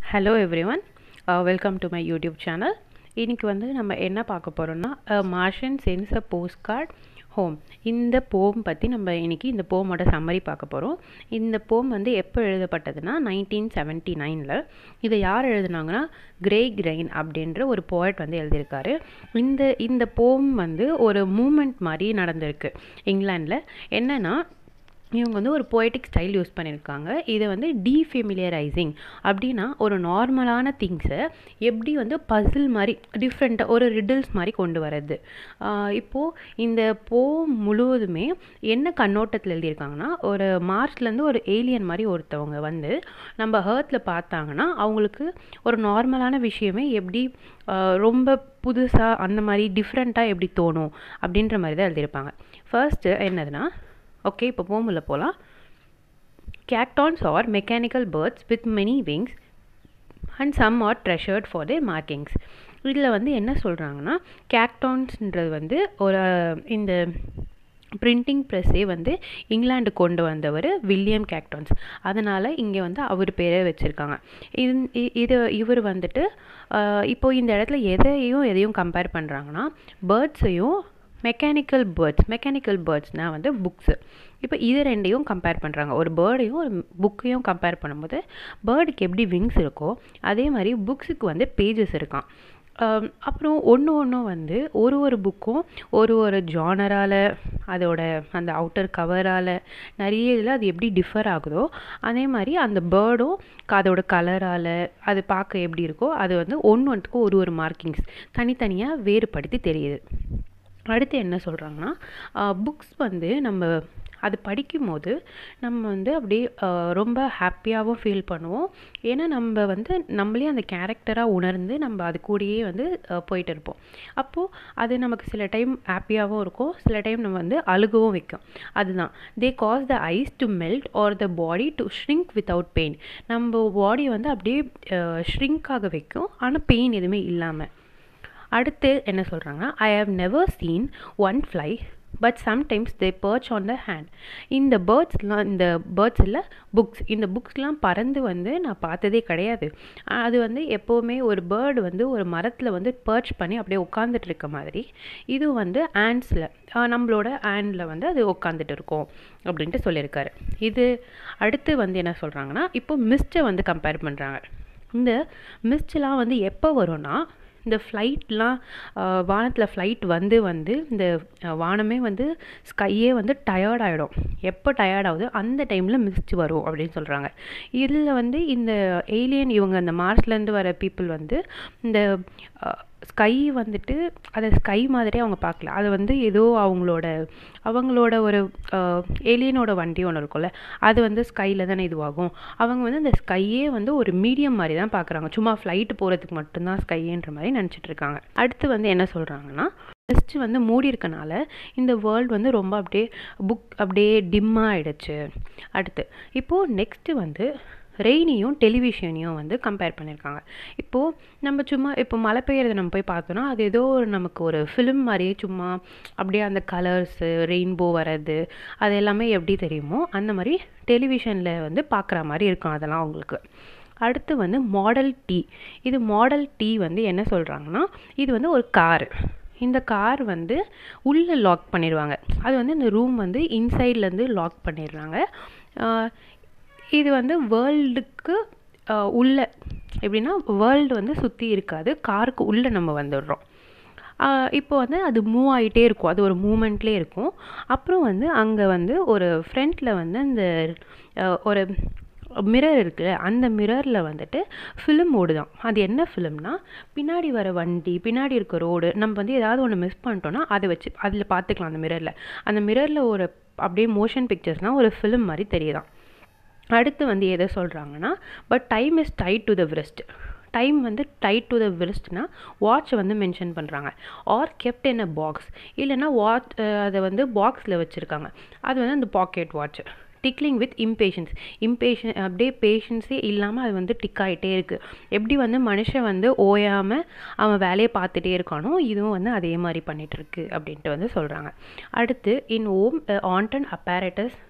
hello everyone welcome to my YouTube channel இன்றைக்கி வந்து நம்ம என்ன பார்க்க போகிறோம்னா Martian sends a postcard home இந்த போம் பற்றி நம்ம இன்றைக்கி இந்த போமோட சம்மரி பார்க்க போகிறோம் இந்த போம் வந்து எப்போ எழுதப்பட்டதுன்னா நைன்டீன் செவன்ட்டி நைனில் இதை யார் எழுதுனாங்கன்னா கிரே கிரெயின் அப்படின்ற ஒரு போயட் வந்து எழுதியிருக்காரு இந்த இந்த போம் வந்து ஒரு மூமெண்ட் மாதிரி நடந்திருக்கு இங்கிலாண்டில் என்னென்னா இவங்க வந்து ஒரு போய்டிக் ஸ்டைல் யூஸ் பண்ணியிருக்காங்க இதை வந்து டீஃபெமிலியரைசிங் அப்படின்னா ஒரு நார்மலான திங்ஸை எப்படி வந்து பசில் மாதிரி டிஃப்ரெண்ட்டாக ஒரு ரிடில்ஸ் மாதிரி கொண்டு வர்றது இப்போது இந்த போ முழுவதுமே என்ன கண்ணோட்டத்தில் எழுதியிருக்காங்கன்னா ஒரு மார்ச்லேருந்து ஒரு ஏலியன் மாதிரி ஒருத்தவங்க வந்து நம்ம ஹர்த்தில் பார்த்தாங்கன்னா அவங்களுக்கு ஒரு நார்மலான விஷயமே எப்படி ரொம்ப புதுசாக அந்த மாதிரி டிஃப்ரெண்ட்டாக எப்படி தோணும் அப்படின்ற மாதிரி தான் எழுதியிருப்பாங்க ஃபர்ஸ்ட்டு என்னதுன்னா ஓகே இப்போ போமுள்ள போகலாம் Caxtons are mechanical birds with many wings and some are treasured for their markings இதில் வந்து என்ன சொல்கிறாங்கன்னா கேக்டான்ஸ்ன்றது வந்து ஒரு இந்த பிரிண்டிங் ப்ரெஸ்ஸே வந்து இங்கிலாந்து கொண்டு வந்தவர் வில்லியம் கேக்டான்ஸ் அதனால் இங்கே வந்து அவர் பேரே வச்சுருக்காங்க இது இது இவர் வந்துட்டு இப்போ இந்த இடத்துல எதையும் எதையும் கம்பேர் பண்ணுறாங்கன்னா பேர்ட்ஸையும் மெக்கானிக்கல் பேர்ட்ஸ் மெக்கானிக்கல் பேர்ட்ஸ்னால் வந்து புக்ஸு இப்போ இது ரெண்டையும் கம்பேர் பண்ணுறாங்க ஒரு பேர்டையும் ஒரு புக்கையும் கம்பேர் பண்ணும்போது பேர்டுக்கு எப்படி விங்ஸ் இருக்கோ அதே மாதிரி புக்ஸுக்கு வந்து பேஜஸ் இருக்கான் அப்புறம் ஒன்று ஒன்றும் வந்து ஒரு ஒரு புக்கும் ஒரு ஒரு ஜானரால் அதோட அந்த அவுட்டர் கவரால் நிறைய இதில் அது எப்படி டிஃபர் ஆகுதோ அதே மாதிரி அந்த பேர்டும் அதோட கலரால் அது பார்க்க எப்படி இருக்கோ அது வந்து ஒன்று ஒன்றுக்கும் ஒரு ஒரு மார்க்கிங்ஸ் தனித்தனியாக வேறுபடுத்தி தெரியுது அடுத்து என்ன சொல்கிறாங்கன்னா புக்ஸ் வந்து நம்ம அது படிக்கும்போது நம்ம வந்து அப்படியே ரொம்ப ஹாப்பியாகவும் ஃபீல் பண்ணுவோம் ஏன்னா நம்ம வந்து நம்மளே அந்த கேரக்டராக உணர்ந்து நம்ம அது கூடயே வந்து போயிட்டு இருப்போம் அப்போது அது நமக்கு சில டைம் ஹாப்பியாகவும் இருக்கும் சில டைம் நம்ம வந்து அழுகவும் வைக்கும் அதுதான் they cause the eyes to melt or the body to shrink without pain நம்ம பாடி வந்து அப்படியே ஷ்ரிங்க் ஆக வைக்கும் ஆனால் பெயின் எதுவுமே இல்லாமல் அடுத்து என்ன சொல்கிறாங்கன்னா I have never seen one fly but sometimes they perch on the hand இந்த பேர்ட்ஸ்லாம் இந்த பேர்ட்ஸ் இல்லை புக்ஸ் இந்த புக்ஸ்லாம் பறந்து வந்து நான் பார்த்ததே கிடையாது அது வந்து எப்போவுமே ஒரு பேர்டு வந்து ஒரு மரத்தில் வந்து பர்ச் பண்ணி அப்படியே உட்காந்துட்டு இருக்க மாதிரி இது வந்து ஆண்ட்ஸில் நம்மளோட ஆண்டில் வந்து அது உட்காந்துட்டு இருக்கும் அப்படின்ட்டு சொல்லியிருக்காரு இது அடுத்து வந்து என்ன சொல்கிறாங்கன்னா இப்போ மிஸ்ட்டை வந்து கம்பேர் பண்ணுறாங்க இந்த மிஸ்ட்லாம் வந்து எப்போ வரும்னா இந்த ஃப்ளைட்லாம் வானத்தில் ஃப்ளைட் வந்து வந்து இந்த வானமே வந்து ஸ்கையே வந்து டயர்ட் ஆகிடும் எப்போ டயர்ட் ஆகுது அந்த டைமில் மிஸ்ட் வரும் அப்படின்னு சொல்கிறாங்க இதில் வந்து இந்த ஏலியன் இவங்க அந்த மார்ஸ்லேருந்து வர பீப்புள் வந்து இந்த ஸ்கை வந்துட்டு அதை ஸ்கை மாதிரியே அவங்க பார்க்கல அது வந்து ஏதோ அவங்களோட அவங்களோட ஒரு ஏலியனோட வண்டி ஒன்று இருக்கும்ல அது வந்து ஸ்கையில் தானே இதுவாகும் அவங்க வந்து அந்த ஸ்கையே வந்து ஒரு மீடியம் மாதிரி தான் பார்க்குறாங்க சும்மா ஃப்ளைட்டு போகிறதுக்கு மட்டும்தான் ஸ்கைன்ற மாதிரி நினச்சிட்டு இருக்காங்க அடுத்து வந்து என்ன சொல்கிறாங்கன்னா மிஸ்ட் வந்து மூடி இருக்கனால இந்த வேர்ல்டு வந்து ரொம்ப அப்படியே புக் அப்படியே டிம்மாக ஆகிடுச்சு அடுத்து இப்போது நெக்ஸ்ட்டு வந்து ரெய்னியும் டெலிவிஷனையும் வந்து கம்பேர் பண்ணியிருக்காங்க இப்போது நம்ம சும்மா இப்போ மழை பெய்யறதை நம்ம போய் பார்த்தோன்னா அது ஏதோ ஒரு நமக்கு ஒரு ஃபிலிம் மாதிரியே சும்மா அப்படியே அந்த கலர்ஸு ரெயின்போ வர்றது அது எல்லாமே எப்படி தெரியுமோ அந்த மாதிரி டெலிவிஷனில் வந்து பார்க்குற மாதிரி இருக்கும் அதெல்லாம் அவங்களுக்கு அடுத்து வந்து மாடல் டீ இது மாடல் டீ வந்து என்ன சொல்கிறாங்கன்னா இது வந்து ஒரு கார் இந்த கார் வந்து உள்ளே லாக் பண்ணிடுவாங்க அது வந்து இந்த ரூம் வந்து இன்சைட்லேருந்து லாக் பண்ணிடுறாங்க இது வந்து வேர்ல்டுக்கு உள்ள எப்படின்னா வேர்ல்டு வந்து சுற்றி இருக்காது காருக்கு உள்ளே நம்ம வந்துடுறோம் இப்போ வந்து அது மூவ் ஆகிட்டே இருக்கும் அது ஒரு மூமெண்ட்லேயே இருக்கும் அப்புறம் வந்து அங்கே வந்து ஒரு ஃப்ரண்ட்டில் வந்து அந்த ஒரு மிரர் இருக்குல்ல அந்த மிரரில் வந்துட்டு ஃபிலிம் ஓடுதான் அது என்ன ஃபிலிம்னா பின்னாடி வர வண்டி பின்னாடி இருக்க ரோடு நம்ம வந்து ஏதாவது ஒன்று மிஸ் பண்ணிட்டோன்னா அதை வச்சு அதில் பார்த்துக்கலாம் அந்த மிரரில் அந்த மிரரில் ஒரு அப்படியே மோஷன் பிக்சர்ஸ்னால் ஒரு ஃபிலிம் மாதிரி தெரியுதான் அடுத்து வந்து எதை சொல்கிறாங்கன்னா but time is tied to the wrist time வந்து டைட் டு த விரிஸ்ட்னா வாட்சை வந்து மென்ஷன் பண்ணுறாங்க or kept in a box இல்லைன்னா வாட்ச் அதை வந்து பாக்ஸில் வச்சுருக்காங்க அது வந்து அந்த pocket watch ticking with impatience impatience அப்படியே பேஷன்ஸே இல்லாமல் அது வந்து டிக் ஆகிட்டே இருக்குது எப்படி வந்து மனுஷன் வந்து ஓயாமல் அவன் வேலையை பார்த்துட்டே இருக்கானோ இதுவும் வந்து அதே மாதிரி பண்ணிகிட்டு இருக்கு அப்படின்ட்டு வந்து சொல்கிறாங்க அடுத்து in homes haunted apparatus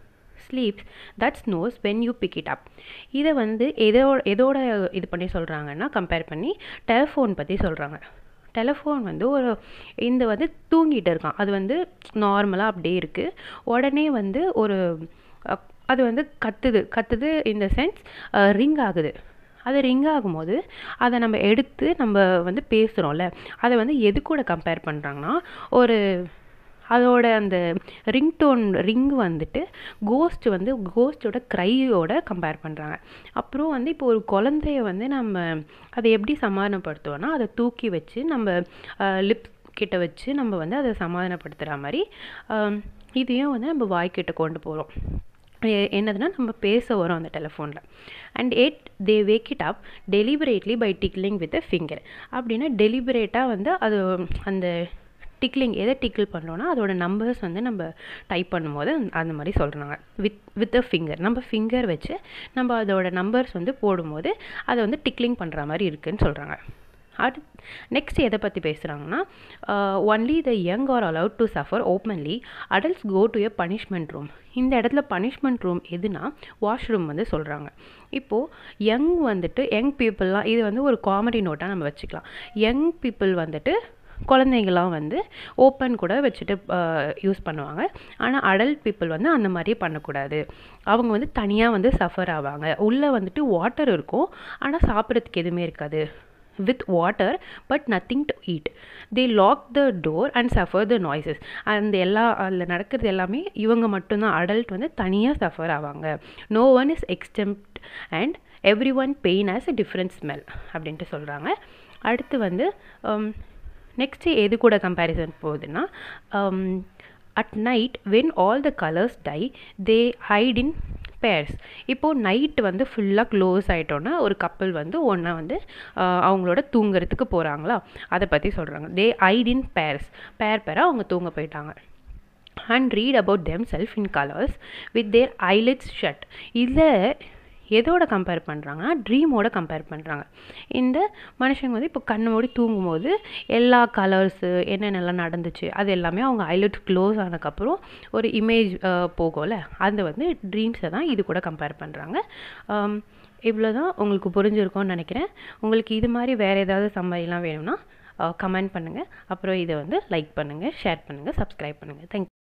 sleeps that snores when you pick it up இதை வந்து எதோட எதோட இது பண்ணி சொல்கிறாங்கன்னா கம்பேர் பண்ணி டெலிஃபோன் பற்றி சொல்கிறாங்க டெலிஃபோன் வந்து ஒரு இந்த வந்து தூங்கிட்டு இருக்கான் அது வந்து நார்மலாக அப்படியே இருக்குது உடனே வந்து ஒரு அது வந்து கத்துது கத்துது இந்த சென்ஸ் ரிங் ஆகுது அது ரிங் ஆகும்போது அதை நம்ம எடுத்து நம்ம வந்து பேசுகிறோம்ல அதை வந்து எது கூட கம்பேர் பண்ணுறாங்கன்னா ஒரு அதோட அந்த ரிங்டோன் ரிங் வந்துட்டு கோஸ்ட் வந்து கோஸ்டோட க்ரையோட கம்பேர் பண்ணுறாங்க அப்புறம் வந்து இப்போ ஒரு குழந்தைய வந்து நம்ம அதை எப்படி சமாதானப்படுத்துவோன்னா அதை தூக்கி வச்சு நம்ம லிப் கிட்ட வச்சு நம்ம வந்து அதை சமாதானப்படுத்துகிற மாதிரி இதையும் வந்து நம்ம வாய்க்கிட்ட கொண்டு போகிறோம் என்னதுன்னா நம்ம பேச வரோம் அந்த டெலிஃபோனில் and yet they wake it up deliberately by tickling with a finger அப்படின்னா டெலிபரேட்டாக வந்து அது அந்த டிக்லிங் எதை டிக்கிள் பண்ணுறோன்னா அதோட நம்பர்ஸ் வந்து நம்ம டைப் பண்ணும்போது அந்த மாதிரி சொல்கிறாங்க வித் வித் அ ஃபிங்கர் நம்ம ஃபிங்கர் வச்சு நம்ம அதோட நம்பர்ஸ் வந்து போடும்போது அதை வந்து டிக்லிங் பண்ணுற மாதிரி இருக்குதுன்னு சொல்கிறாங்க அடுத் நெக்ஸ்ட் எதை பற்றி பேசுகிறாங்கன்னா only the young are allowed to suffer openly adults go to a punishment room இந்த இடத்துல பனிஷ்மெண்ட் ரூம் எதுனா வாஷ்ரூம் வந்து சொல்கிறாங்க இப்போது யங் வந்துட்டு யங் பீப்புளெலாம் இது வந்து ஒரு காமெடி நோட்டாக நம்ம வச்சுக்கலாம் யங் பீப்புள் வந்துட்டு குழந்தைங்களாம் வந்து ஓப்பன் கூட வச்சுட்டு யூஸ் பண்ணுவாங்க ஆனால் அடல்ட் பீப்புள் வந்து அந்த மாதிரியே பண்ணக்கூடாது அவங்க வந்து தனியாக வந்து சஃபர் ஆவாங்க உள்ளே வந்துட்டு வாட்டர் இருக்கும் ஆனால் சாப்பிட்றதுக்கு எதுவுமே இருக்காது with water but nothing to eat they lock the door and suffer the noises அந்த எல்லா அதில் நடக்கிறது எல்லாமே இவங்க மட்டும்தான் அடல்ட் வந்து தனியாக சஃபர் ஆவாங்க no one is exempt and every one pain has a different smell அப்படின்ட்டு சொல்கிறாங்க அடுத்து வந்து நெக்ஸ்ட்டு எது கூட கம்பேரிசன் போகுதுன்னா at night when all the colours die they hide in pairs இப்போது நைட்டு வந்து ஃபுல்லாக க்ளோஸ் ஆகிட்டோன்னா ஒரு கப்பல் வந்து ஒன்றா வந்து அவங்களோட தூங்குறதுக்கு போகிறாங்களா அதை பற்றி சொல்கிறாங்க தே ஐட் இன் பேர்ஸ் பேர் பேராக அவங்க தூங்க போயிட்டாங்க and read about themselves in colours with their eyelids shut இதில் எதோட கம்பேர் பண்ணுறாங்கன்னா ட்ரீமோட கம்பேர் பண்ணுறாங்க இந்த மனுஷங்க வந்து இப்போ கண்ணு மூடி தூங்கும்போது எல்லா கலர்ஸு என்னென்னலாம் நடந்துச்சு அது எல்லாமே அவங்க ஐலட் க்ளோஸ் ஆனதுக்கப்புறம் ஒரு இமேஜ் போகும்ல அது வந்து ட்ரீம்ஸை தான் இது கூட கம்பேர் பண்ணுறாங்க இவ்வளோ தான் உங்களுக்கு புரிஞ்சிருக்கும்னு நினைக்கிறேன் உங்களுக்கு இது மாதிரி வேறு ஏதாவது சம்மரிலாம் வேணும்னா கமெண்ட் பண்ணுங்கள் அப்புறம் இதை வந்து லைக் பண்ணுங்கள் ஷேர் பண்ணுங்கள் சப்ஸ்கிரைப் பண்ணுங்கள் தேங்க்